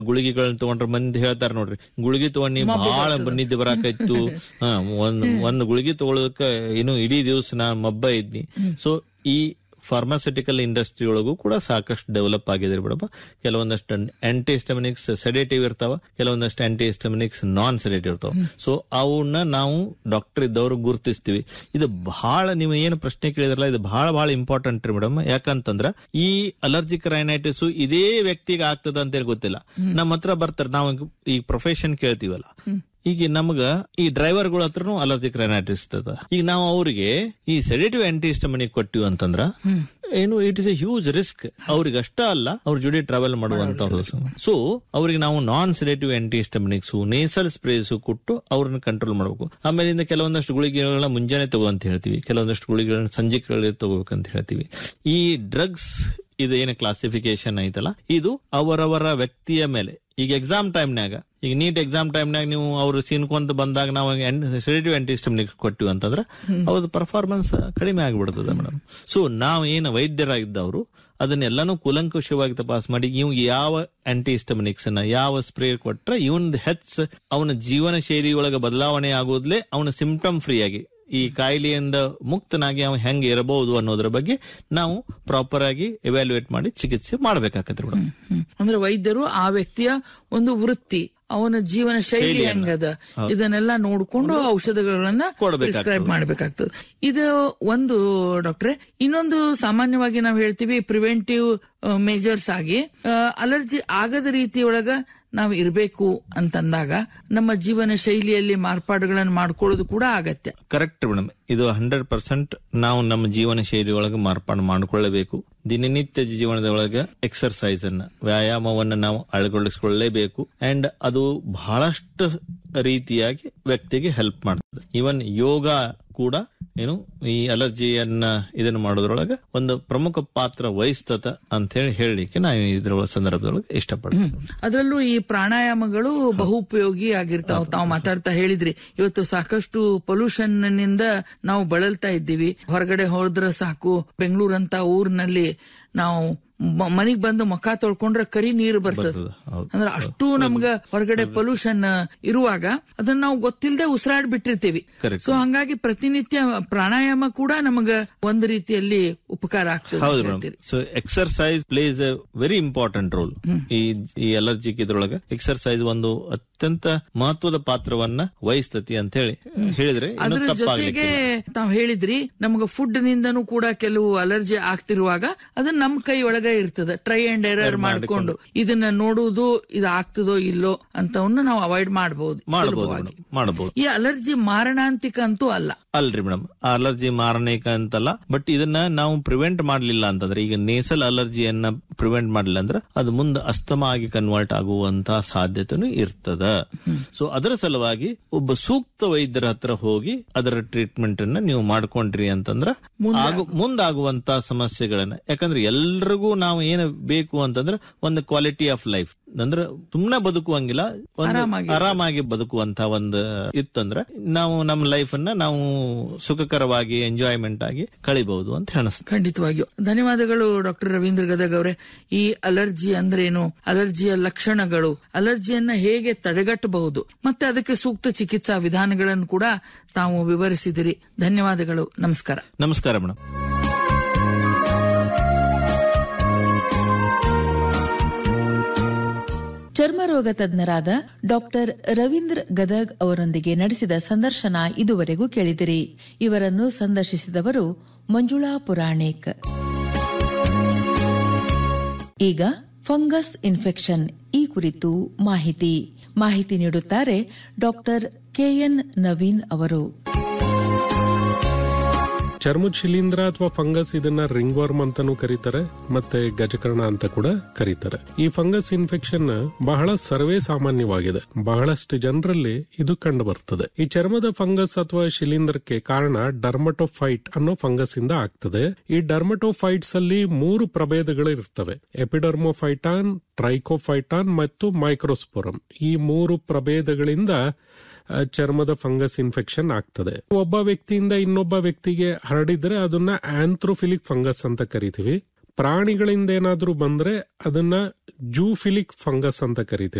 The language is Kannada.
ಗುಳಿಗೆಗಳನ್ನ ತಗೊಂಡ್ರೆ ಮಂದಿ ಹೇಳ್ತಾರ ನೋಡ್ರಿ ಗುಳಿಗೆ ತಗೊಂಡಿ ಬಹಳ ನಿದ್ದೆ ಬರಾಕೈತು ಹಾ ಒಂದ್ ಒಂದ್ ಗುಳಿಗೆ ತಗೊಳೋದಕ್ಕ ಏನು ಇಡೀ ದಿವಸ ನಾ ಮಬ್ಬ ಇದ್ನಿ ಸೊ ಈ ಫಾರ್ಮಾಸ್ಯೂಟಿಕಲ್ ಇಂಡಸ್ಟ್ರಿ ಒಳಗೂ ಕೂಡ ಸಾಕಷ್ಟು ಡೆವಲಪ್ ಆಗಿದೆ ಬಿಡಪ್ಪ ಕೆಲವೊಂದಷ್ಟು ಆಂಟಿ ಹಿಸ್ಟಮಿನಿಕ್ಸ್ ಸೆಡೇಟಿವ್ ಇರ್ತಾವ ಕೆಲವೊಂದಷ್ಟು ಆಂಟಿ ಹಿಸ್ಟಮಿನಿಕ್ಸ್ ನಾನ್ ಸೆಡೇಟಿವ್ ಇರ್ತಾವ ಸೊ ಅವನ್ನ ನಾವು ಡಾಕ್ಟರ್ ಇದ್ದವರು ಗುರುತಿಸ್ತೀವಿ ಇದು ಬಹಳ ನೀವು ಏನು ಪ್ರಶ್ನೆ ಕೇಳಿದ್ರಲ್ಲ ಇದು ಬಹಳ ಬಹಳ ಇಂಪಾರ್ಟೆಂಟ್ ರೀ ಮೇಡಮ್ ಯಾಕಂತಂದ್ರ ಈ ಅಲರ್ಜಿಕ್ ರೈನೈಟಿಸ್ ಇದೇ ವ್ಯಕ್ತಿಗೆ ಆಗ್ತದ ಅಂತೇಳಿ ಗೊತ್ತಿಲ್ಲ ನಮ್ಮ ಹತ್ರ ಬರ್ತಾರೆ ನಾವು ಈ ಪ್ರೊಫೆಷನ್ ಕೇಳ್ತೀವಲ್ಲ ಈಗ ನಮಗ ಈ ಡ್ರೈವರ್ಗಳ ಹತ್ರನು ಅಲರ್ಜಿಕ್ ರೈನೈಟಿಸ್ ಇರ್ತದ ಈಗ ನಾವು ಅವರಿಗೆ ಈ ಸೆಡೇಟಿವ್ ಆಂಟಿಸ್ಟಮನಿಕ್ ಕೊಟ್ಟಿವಿ ಅಂತಂದ್ರ ಏನು it is a huge risk ಅವ್ರಿಗೆ ಅಷ್ಟ ಅಲ್ಲ ಅವ್ರ ಜೋಡಿ ಟ್ರಾವೆಲ್ ಮಾಡುವಂತವ್ರು ಸೊ ಅವ್ರಿಗೆ ನಾವು non sedative antihistaminics nasal sprays ಕೊಟ್ಟು ಅವ್ರನ್ನ ಕಂಟ್ರೋಲ್ ಮಾಡಬೇಕು ಆಮೇಲಿಂದ ಕೆಲವೊಂದಷ್ಟು ಗುಳಿಗೆಗಳನ್ನ ಮುಂಜಾನೆ ತಗೋ ಅಂತ ಹೇಳ್ತೀವಿ ಕೆಲವೊಂದಷ್ಟು ಗುಳಿಗೆಗಳನ್ನ ಸಂಜೆ ತಗೋಬೇಕಂತ ಹೇಳ್ತೀವಿ ಈ ಡ್ರಗ್ಸ್ ಇದು ಏನು ಕ್ಲಾಸಿಫಿಕೇಶನ್ ಐತಲ್ಲ ಇದು ಅವರವರ ವ್ಯಕ್ತಿಯ ಮೇಲೆ ಈಗ ಎಕ್ಸಾಮ್ ಟೈಮ್ನಾಗ ಈಗ ನೀಟ್ ಎಕ್ಸಾಮ್ ಟೈಮ್ನಾಗ ನೀವು ಅವ್ರು ಸೀನ್ಕೊಂತ ಬಂದಾಗ ನಾವು ಸೆಡೇಟಿವ್ ಆಂಟಿಸ್ಟಮಿನಿಕ್ ಕೊಟ್ಟಿವಿ ಅಂತಂದ್ರೆ ಅವ್ರದ್ದು ಪರ್ಫಾರ್ಮೆನ್ಸ್ ಕಡಿಮೆ ಆಗಿಬಿಡ್ತದೆ ಮೇಡಮ್ ಸೊ ನಾವು ಏನು ವೈದ್ಯರಾಗಿದ್ದವರು ಅದನ್ನೆಲ್ಲಾನು ಕೂಲಂಕುಷವಾಗಿ ತಪಾಸ್ ಮಾಡಿ ಇವ್ ಯಾವ ಆಂಟಿಸ್ಟಮಿನಿಕ್ಸ್ ಅನ್ನ ಯಾವ ಸ್ಪ್ರೇ ಕೊಟ್ರೆ ಇವನ್ ಹೆಚ್ಚ ಅವನ ಜೀವನ ಶೈಲಿ ಒಳಗೆ ಬದಲಾವಣೆ ಆಗೋದ್ಲೆ ಅವನ ಸಿಂಪ್ಟಮ್ ಫ್ರೀ ಆಗಿ ಈ ಕಾಯಿಲೆಯಿಂದ ಮುಕ್ತನಾಗಿ ಅವ ಹೆಂಗೆ ಇರಬಹುದು ಅನ್ನೋದ್ರ ಬಗ್ಗೆ ನಾವು ಪ್ರಾಪರ್ ಆಗಿ ಎವ್ಯಾಲ್ಯೂಯೇಟ್ ಮಾಡಿ ಚಿಕಿತ್ಸೆ ಮಾಡ್ಬೇಕಾಗತ್ತೆ ಮೇಡಮ್ ಹ್ಮ್. ಅಂದ್ರೆ ವೈದ್ಯರು ಆ ವ್ಯಕ್ತಿಯ ಒಂದು ವೃತ್ತಿ ಅವನ ಜೀವನ ಶೈಲಿ ಹೆಂಗದ ಇದನ್ನೆಲ್ಲ ನೋಡ್ಕೊಂಡು ಔಷಧಗಳನ್ನ ಕೊಡ್ಬೇಕಾಗ್ತದೆ. ಪ್ರಿಸ್ಕ್ರೈಬ್ ಮಾಡ್ಬೇಕಾಗ್ತದೆ ಇದು ಒಂದು ಡಾಕ್ಟ್ರೆ ಇನ್ನೊಂದು ಸಾಮಾನ್ಯವಾಗಿ ನಾವು ಹೇಳ್ತೀವಿ ಪ್ರಿವೆಂಟಿವ್ ಮೇಜರ್ಸ್ ಆಗಿ ಅಲರ್ಜಿ ಆಗದ ರೀತಿಯೊಳಗ ನಾವು ಇರಬೇಕು ಅಂತಂದಾಗ ನಮ್ಮ ಜೀವನ ಶೈಲಿಯಲ್ಲಿ ಮಾರ್ಪಾಡುಗಳನ್ನು ಮಾಡ್ಕೊಳ್ಳೋದು ಕೂಡ ಅಗತ್ಯ ಕರೆಕ್ಟ್ ಮೇಡಮ್ ಇದು ಹಂಡ್ರೆಡ್ ಪರ್ಸೆಂಟ್ ನಾವು ನಮ್ಮ ಜೀವನ ಶೈಲಿ ಒಳಗೆ ಮಾರ್ಪಾಡು ಮಾಡಿಕೊಳ್ಳಬೇಕು ದಿನನಿತ್ಯ ಜೀವನದ ಒಳಗೆ ಎಕ್ಸರ್ಸೈಸ್ ಅನ್ನ ವ್ಯಾಯಾಮವನ್ನ ನಾವು ಅಳವಡಿಸಿಕೊಳ್ಳಲೇಬೇಕು ಅಂಡ್ ಅದು ಬಹಳಷ್ಟು ರೀತಿಯಾಗಿ ವ್ಯಕ್ತಿಗೆ ಹೆಲ್ಪ್ ಮಾಡ್ತದೆ ಇವನ್ ಯೋಗ ಕೂಡ ಏನು ಈ ಅಲರ್ಜಿಯನ್ನ ಇದನ್ನ ಮಾಡೋದ್ರೊಳಗೆ ಒಂದು ಪ್ರಮುಖ ಪಾತ್ರ ವಹಿಸ್ತದ ಅಂತ ಹೇಳಿ ಹೇಳಲಿಕ್ಕೆ ನಾನು ಇದ್ರ ಸಂದರ್ಭದೊಳಗೆ ಇಷ್ಟಪಡ್ತೀನಿ ಅದರಲ್ಲೂ ಈ ಪ್ರಾಣಾಯಾಮಗಳು ಬಹು ಉಪಯೋಗಿ ಆಗಿರ್ತಾವ ತಾವು ಮಾತಾಡ್ತಾ ಹೇಳಿದ್ರಿ ಇವತ್ತು ಸಾಕಷ್ಟು ಪೊಲ್ಯೂಷನ್ ನಿಂದ ನಾವು ಬಳಲ್ತಾ ಇದ್ದೀವಿ ಹೊರಗಡೆ ಹೋದ್ರ ಸಾಕು ಬೆಂಗಳೂರಂತ ಊರಿನಲ್ಲಿ ನಾವು ಮ- ಮನಿಗ್ ಬಂದು ಮುಖ ತೊಳ್ಕೊಂಡ್ರೆ ಕರಿ ನೀರು ಬರ್ತದ ಹೌದು. ಅಂದ್ರೆ ಅಷ್ಟು ನಮ್ಗ ಹೊರಗಡೆ ಪೊಲ್ಯೂಷನ್ ಇರುವಾಗ ಅದನ್ನ ನಾವು ಗೊತ್ತಿಲ್ಲದೆ ಉಸಿರಾಡ್ ಬಿಟ್ಟಿರ್ತೀವಿ Correct. ಸೊ ಹಂಗಾಗಿ ಪ್ರತಿನಿತ್ಯ ಪ್ರಾಣಾಯಾಮ ಕೂಡ ನಮಗ ಒಂದು ರೀತಿಯಲ್ಲಿ ಉಪಕಾರ ಆಗ್ತದೆ ಹೌದು ಅಂತ ಮೇಡಮ್ ಹೇಳ್ತೀರಿ. So exercise plays a very important role ಈ ಈ ಅಲರ್ಜಿಕ್ ಇದ್ರೊಳಗೆ ಎಕ್ಸರ್ಸೈಸ್ ಒಂದು ಅತ್ಯಂತ ಮಹತ್ವದ ಪಾತ್ರವನ್ನ ವಹಿಸ್ತತಿ ಅಂತ ಹೇಳಿ ಹೇಳಿದ್ರೆ ಇನ್ನು ಅದ್ರ ತಪ್ಪಾಗ್ಲಿಕ್ಕೆ ಜೊತೆಗೆ ತಾವ್ ಹೇಳಿದ್ರಿ ನಮ್ಗ ಫುಡ್ ನಿಂದನೂ ಕೂಡ ಕೆಲವು ಅಲರ್ಜಿ ಆಗ್ತಿರುವಾಗ ಅದನ್ನ ನಮ್ ಕೈ ಒಳಗ ಇರ್ತದೆ ಟ್ರೈ ಅಂಡ್ ಎರರ್ ಮಾಡ್ಕೊಂಡು ಇದನ್ನ ನೋಡುವುದು ಇದು ಆಗ್ತದೋ ಇಲ್ಲೋ ಅಂತವನ್ನ ನಾವು ಅವಾಯ್ಡ್ ಮಾಡಬಹುದು ಮಾಡಬಹುದು ಮೇಡಮ್ ಮಾಡಬಹುದು ಈ ಅಲರ್ಜಿ ಮಾರಣಾಂತಿಕ ಅಂತೂ ಅಲ್ಲ ಅಲ್ರಿ ಮೇಡಮ್ ಅಲರ್ಜಿ ಮಾರನೇಕ ಅಂತಲ್ಲ ಬಟ್ ಇದನ್ನ ನಾವು ಪ್ರಿವೆಂಟ್ ಮಾಡ್ಲಿಲ್ಲ ಅಂತಂದ್ರೆ ಈಗ ನೇಸಲ್ ಅಲರ್ಜಿಯನ್ನ ಪ್ರಿವೆಂಟ್ ಮಾಡಲಿಲ್ಲ ಅಂದ್ರೆ ಅದು ಮುಂದೆ ಅಸ್ತಮ ಆಗಿ ಕನ್ವರ್ಟ್ ಆಗುವಂತ ಸಾಧ್ಯತೆನೂ ಇರ್ತದ ಸೊ ಅದರ ಸಲುವಾಗಿ ಒಬ್ಬ ಸೂಕ್ತ ವೈದ್ಯರ ಹತ್ರ ಹೋಗಿ ಅದರ ಟ್ರೀಟ್ಮೆಂಟ್ ಅನ್ನ ನೀವು ಮಾಡ್ಕೊಂಡ್ರಿ ಅಂತಂದ್ರ ಆಗು ಮುಂದಾಗುವಂತ ಸಮಸ್ಯೆಗಳನ್ನ ಯಾಕಂದ್ರೆ ಎಲ್ರಿಗೂ ನಾವು ಏನು ಬೇಕು ಅಂತಂದ್ರೆ ಒಂದು ಕ್ವಾಲಿಟಿ ಆಫ್ ಲೈಫ್ ಅಂದ್ರೆ ಸುಮ್ನೆ ಬದುಕುವಂಗಿಲ್ಲ ಒಂದು ಆರಾಮಾಗಿ ಆರಾಮಾಗಿ ಬದುಕುವಂತ ಒಂದು ಇತ್ತಂದ್ರೆ ನಾವು ನಮ್ಮ ಲೈಫ್ ಅನ್ನ ನಾವು ಸುಖಕರವಾಗಿ ಎಂಜಾಯ್ಮೆಂಟ್ ಆಗಿ ಕಳಿಬಹುದು ಅಂತ ಅನಿಸ್ತದೆ ಖಂಡಿತವಾಗಿಯೂ ಧನ್ಯವಾದಗಳು ಡಾಕ್ಟರ್ ರವೀಂದ್ರ ಗದಗ್ ಅವರೇ ಈ ಅಲರ್ಜಿ ಅಂದ್ರೇನು ಅಲರ್ಜಿಯ ಲಕ್ಷಣಗಳು ಅಲರ್ಜಿಯನ್ನ ಹೇಗೆ ತಡೆಗಟ್ಟಬಹುದು ಮತ್ತೆ ಅದಕ್ಕೆ ಸೂಕ್ತ ಚಿಕಿತ್ಸಾ ವಿಧಾನಗಳನ್ನು ಕೂಡ ತಾವು ವಿವರಿಸಿದಿರಿ ಧನ್ಯವಾದಗಳು ನಮಸ್ಕಾರ ನಮಸ್ಕಾರ ಮೇಡಮ್ ಚರ್ಮರೋಗ ತಜ್ಞರಾದ ಡಾಕ್ಟರ್ ರವೀಂದ್ರ ಗದಗ್ ಅವರೊಂದಿಗೆ ನಡೆಸಿದ ಸಂದರ್ಶನ ಇದುವರೆಗೂ ಕೇಳಿದಿರಿ ಇವರನ್ನು ಸಂದರ್ಶಿಸಿದವರು ಮಂಜುಳಾ ಪುರಾಣಿಕ್ ಈಗ ಫಂಗಸ್ ಇನ್ಫೆಕ್ಷನ್ ಈ ಕುರಿತು ಮಾಹಿತಿ ಮಾಹಿತಿ ನೀಡುತ್ತಾರೆ ಡಾಕ್ಟರ್ ಕೆಎನ್ ನವೀನ್ ಅವರು ಚರ್ಮದ ಶಿಲೀಂಧ್ರ ಅಥವಾ ಫಂಗಸ್ ಇದನ್ನ ರಿಂಗ್ ವರ್ಮ್ ಅಂತಾನೂ ಕರೀತಾರೆ ಮತ್ತೆ ಗಜಕರ್ಣ ಅಂತ ಕೂಡ ಕರೀತಾರೆ ಈ ಫಂಗಸ್ ಇನ್ಫೆಕ್ಷನ್ ಬಹಳ ಸರ್ವೇ ಸಾಮಾನ್ಯವಾಗಿದೆ ಬಹಳಷ್ಟು ಜನರಲ್ಲಿ ಇದು ಕಂಡು ಬರ್ತದೆ ಈ ಚರ್ಮದ ಫಂಗಸ್ ಅಥವಾ ಶಿಲೀಂಧ್ರಕ್ಕೆ ಕಾರಣ ಡರ್ಮಟೋಫೈಟ್ ಅನ್ನೋ ಫಂಗಸ್ ಇಂದ ಆಗ್ತದೆ ಈ ಡರ್ಮಟೋಫೈಟ್ಸ್ ಅಲ್ಲಿ ಮೂರು ಪ್ರಭೇದಗಳು ಇರ್ತವೆ ಎಪಿಡರ್ಮೋಫೈಟಾನ್ ಟ್ರೈಕೋಫೈಟಾನ್ ಮತ್ತು ಮೈಕ್ರೋಸ್ಪೋರಮ್ ಈ ಮೂರು ಪ್ರಭೇದಗಳಿಂದ ಆ, ಚರ್ಮದ ಫಂಗಸ್ ಇನ್ಫೆಕ್ಷನ್ ಆಗ್ತದೆ ಒಬ್ಬ ವ್ಯಕ್ತಿಯಿಂದ ಇನ್ನೊಬ್ಬ ವ್ಯಕ್ತಿಗೆ ಹರಡಿದ್ರೆ ಅದನ್ನ ಆಂಥ್ರೋಫಿಲಿಕ್ ಫಂಗಸ್ ಅಂತ ಕರಿತೀವಿ ಪ್ರಾಣಿಗಳಿಂದ ಏನಾದ್ರೂ ಬಂದ್ರೆ ಅದನ್ನ ಜೂಫಿಲಿಕ್ ಫಂಗಸ್ ಅಂತ ಕರಿತೀವಿ